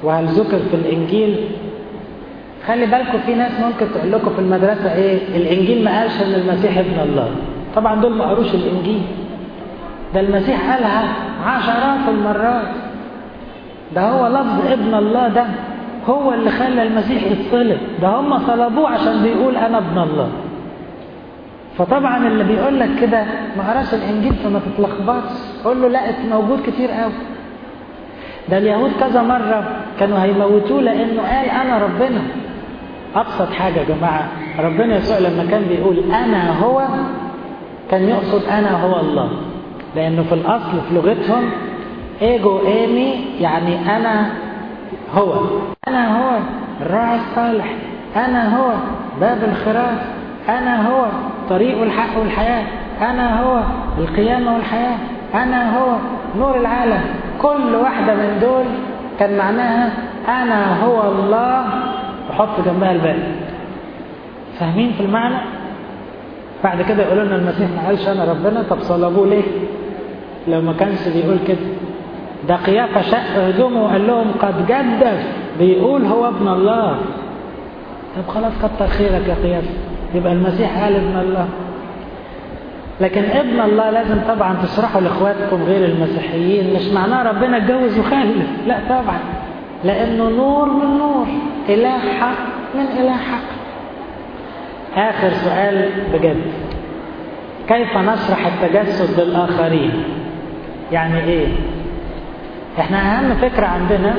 وهل ذكر في الإنجيل خلي بالكم في ناس ممكن تقول لكم في المدرسة إيه الإنجيل ما قالش إن المسيح ابن الله طبعا دول ما قروش الإنجيل ده المسيح قالها عشرات المرات ده هو لفظ ابن الله ده هو اللي خلى المسيح يتصلب ده هم صلبوه عشان بيقول أنا ابن الله فطبعا اللي بيقول لك كده ما قراش الانجيل فما تتلخبطش قول له لا موجود كتير قوي ده اليهود كذا مره كانوا هيموتوه لانه قال انا ربنا ابسط حاجه يا جماعه ربنا يسوع لما كان بيقول انا هو كان يقصد انا هو الله لانه في الاصل في لغتهم ايجو ايمي يعني انا هو انا هو الراعي الصالح انا هو باب الخراف انا هو طريق الحق والحياة أنا هو القيامة والحياة أنا هو نور العالم كل واحدة من دول كان معناها أنا هو الله وحط جنبها الباقي فاهمين في المعنى؟ بعد كده يقولوا لنا المسيح ما قالش أنا ربنا طب صلبوه ليه؟ لو ما كانش بيقول كده ده قيافة شق هدومه وقال لهم قد جدف بيقول هو ابن الله طب خلاص كتر خيرك يا قيافة يبقى المسيح قال ابن الله لكن ابن الله لازم طبعا تشرحوا لاخواتكم غير المسيحيين مش معناه ربنا اتجوز وخلف لا طبعا لانه نور من نور اله حق من اله حق اخر سؤال بجد كيف نشرح التجسد للاخرين يعني ايه احنا اهم فكره عندنا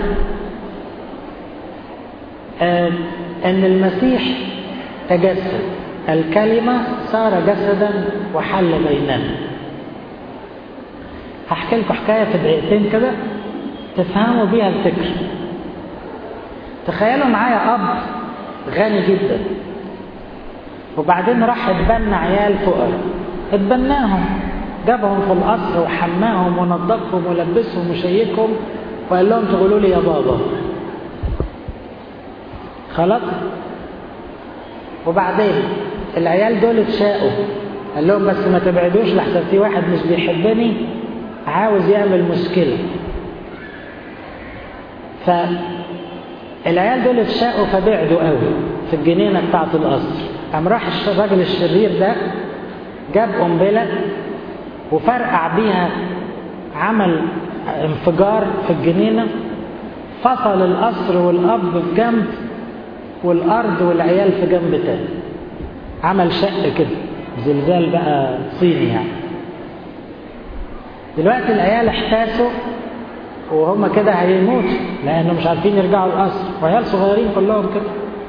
آه ان المسيح تجسد الكلمة صار جسدا وحل بيننا هحكي لكم حكاية في دقيقتين كده تفهموا بيها الفكر تخيلوا معايا أب غني جدا وبعدين راح اتبنى عيال فقراء اتبناهم جابهم في القصر وحماهم ونظفهم ولبسهم وشيكهم وقال لهم تقولوا لي يا بابا خلاص وبعدين العيال دول اتشاقوا قال لهم بس ما تبعدوش لحسن في واحد مش بيحبني عاوز يعمل مشكلة فالعيال دول اتشاقوا فبعدوا قوي في الجنينة بتاعة القصر قام راح الراجل الشرير ده جاب قنبلة وفرقع بيها عمل انفجار في الجنينة فصل القصر والأب في جنب والأرض والعيال في جنب تاني عمل شق كده زلزال بقى صيني يعني دلوقتي العيال احتاسوا وهم كده هيموتوا لأنه مش عارفين يرجعوا القصر وعيال صغيرين كلهم كده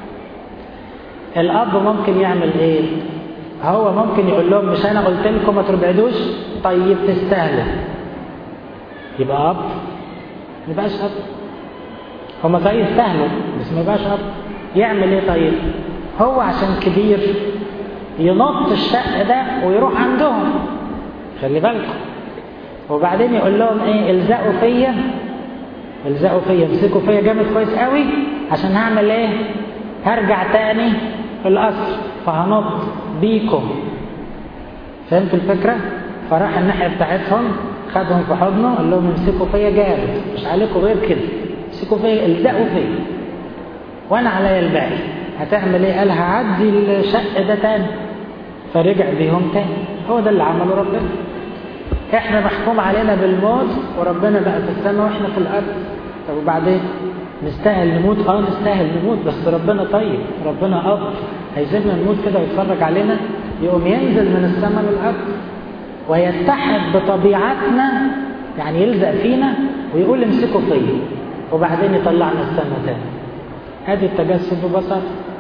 الأب ممكن يعمل إيه؟ هو ممكن يقول لهم مش أنا قلت لكم ما تبعدوش طيب تستاهلوا يبقى أب ما يبقاش أب هما صحيح يستاهلوا بس ما يبقاش أب يعمل ايه طيب هو عشان كبير ينط الشق ده ويروح عندهم خلي بالكم وبعدين يقول لهم ايه الزقوا فيا الزقوا فيا امسكوا فيا جامد كويس قوي عشان هعمل ايه هرجع تاني القصر فهنط بيكم فهمت الفكره فراح الناحيه بتاعتهم خدهم في حضنه قال لهم امسكوا فيا جامد مش عليكم غير كده امسكوا فيا الزقوا فيا وانا عليا الباقي هتعمل ايه قال هعدي الشق ده تاني فرجع بيهم تاني هو ده اللي عمله ربنا احنا محكوم علينا بالموت وربنا بقى في السماء واحنا في الارض طب وبعدين نستاهل نموت اه نستاهل نموت بس ربنا طيب ربنا اب هيسيبنا نموت كده ويتفرج علينا يقوم ينزل من السماء للارض ويتحد بطبيعتنا يعني يلزق فينا ويقول امسكوا فيا وبعدين يطلعنا السماء تاني ادي التجسد ببساطه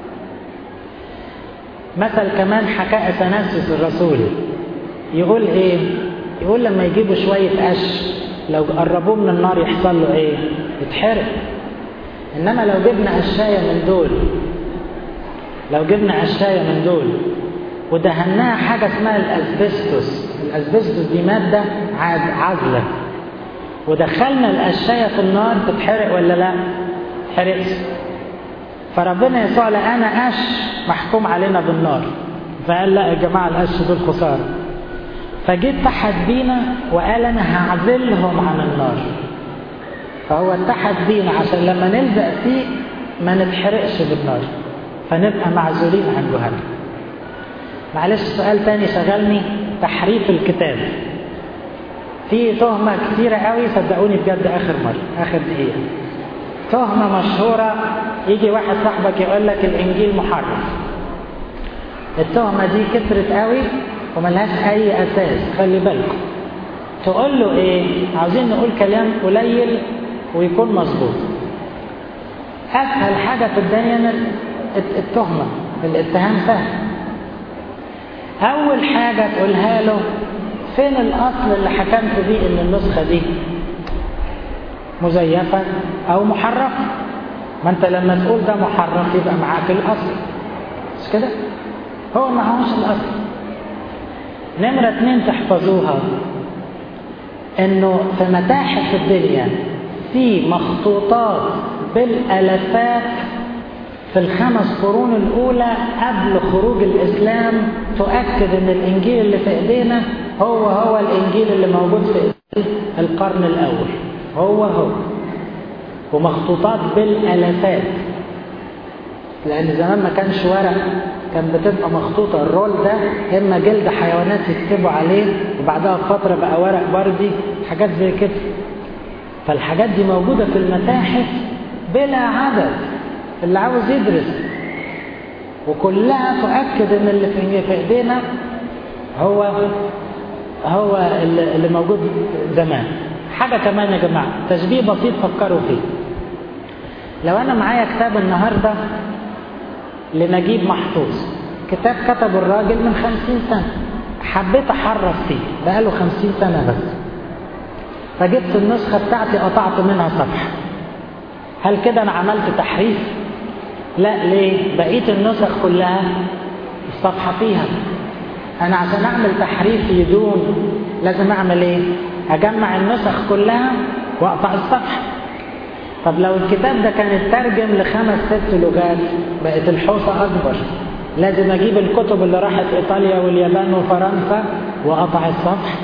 مثل كمان حكاه اثناسيوس الرسول يقول ايه يقول لما يجيبوا شويه قش لو قربوه من النار يحصل له ايه يتحرق انما لو جبنا قشايه من دول لو جبنا قشايه من دول ودهناها حاجه اسمها الاسبستوس الاسبستوس دي ماده عازله ودخلنا القشايه في النار تتحرق ولا لا تتحرقش فربنا يسوع لقانا قش محكوم علينا بالنار فقال لا يا جماعه القش دول خساره فجيت تحت بينا وقال انا هعزلهم عن النار فهو اتحد بينا عشان لما نلزق فيه ما نتحرقش بالنار فنبقى معزولين عن جهنم معلش سؤال تاني شغلني تحريف الكتاب في تهمة كتيرة قوي صدقوني بجد آخر مرة آخر دقيقة تهمة مشهورة يجي واحد صاحبك يقول لك الإنجيل محرف التهمة دي كترت قوي وملهاش أي أساس خلي بالكم تقول له إيه عاوزين نقول كلام قليل ويكون مظبوط أسهل حاجة في الدنيا التهمة الاتهام سهل أول حاجة تقولها له فين الأصل اللي حكمت بيه إن النسخة دي مزيفة أو محرفة ما أنت لما تقول ده محرف يبقى معاك الأصل مش كده؟ هو معهوش الأصل نمرة اتنين تحفظوها إنه في متاحف الدنيا في مخطوطات بالالافات في الخمس قرون الاولى قبل خروج الاسلام تؤكد ان الانجيل اللي في ايدينا هو هو الانجيل اللي موجود في القرن الاول هو هو ومخطوطات بالالافات لان زمان ما كانش ورق كان بتبقى مخطوطة الرول ده إما جلد حيوانات يكتبوا عليه وبعدها بفترة بقى ورق بردي حاجات زي كده فالحاجات دي موجودة في المتاحف بلا عدد اللي عاوز يدرس وكلها تؤكد ان اللي في ايدينا هو هو اللي موجود زمان حاجة كمان يا جماعة تشبيه بسيط فكروا فيه لو أنا معايا كتاب النهاردة لنجيب محفوظ كتاب كتبه الراجل من خمسين سنة حبيت أحرف فيه بقاله خمسين سنة بس فجبت النسخة بتاعتي قطعت منها صفحة هل كده أنا عملت تحريف؟ لا ليه؟ بقية النسخ كلها الصفحة فيها أنا عشان أعمل تحريف يدوم لازم أعمل إيه؟ أجمع النسخ كلها وأقطع الصفحة طب لو الكتاب ده كان اترجم لخمس ست لغات بقت الحوصة أكبر لازم أجيب الكتب اللي راحت إيطاليا واليابان وفرنسا وأقطع الصفحة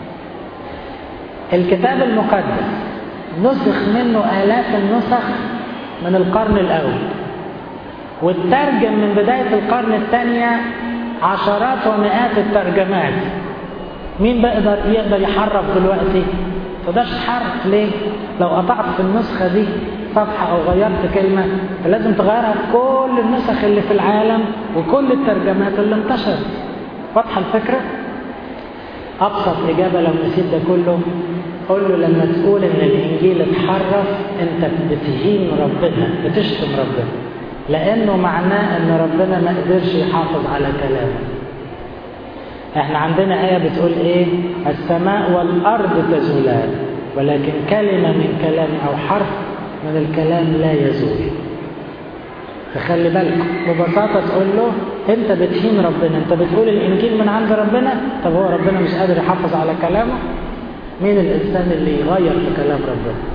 الكتاب المقدس نسخ منه آلاف النسخ من القرن الأول والترجم من بداية القرن الثانية عشرات ومئات الترجمات مين بقدر يقدر يحرف دلوقتي تقدرش تحرف ليه لو قطعت في النسخة دي صفحة أو غيرت كلمة فلازم تغيرها في كل النسخ اللي في العالم وكل الترجمات اللي انتشرت واضحة الفكرة؟ أبسط إجابة لو نسيت ده كله قول له لما تقول إن الإنجيل اتحرف أنت بتهين ربنا بتشتم ربنا لأنه معناه إن ربنا ما قدرش يحافظ على كلامه احنا عندنا آية بتقول ايه السماء والأرض تزولان ولكن كلمة من كلام أو حرف من الكلام لا يزول فخلي بالك ببساطة تقول له انت بتهين ربنا انت بتقول الانجيل من عند ربنا طب هو ربنا مش قادر يحافظ على كلامه مين الانسان اللي يغير في كلام ربنا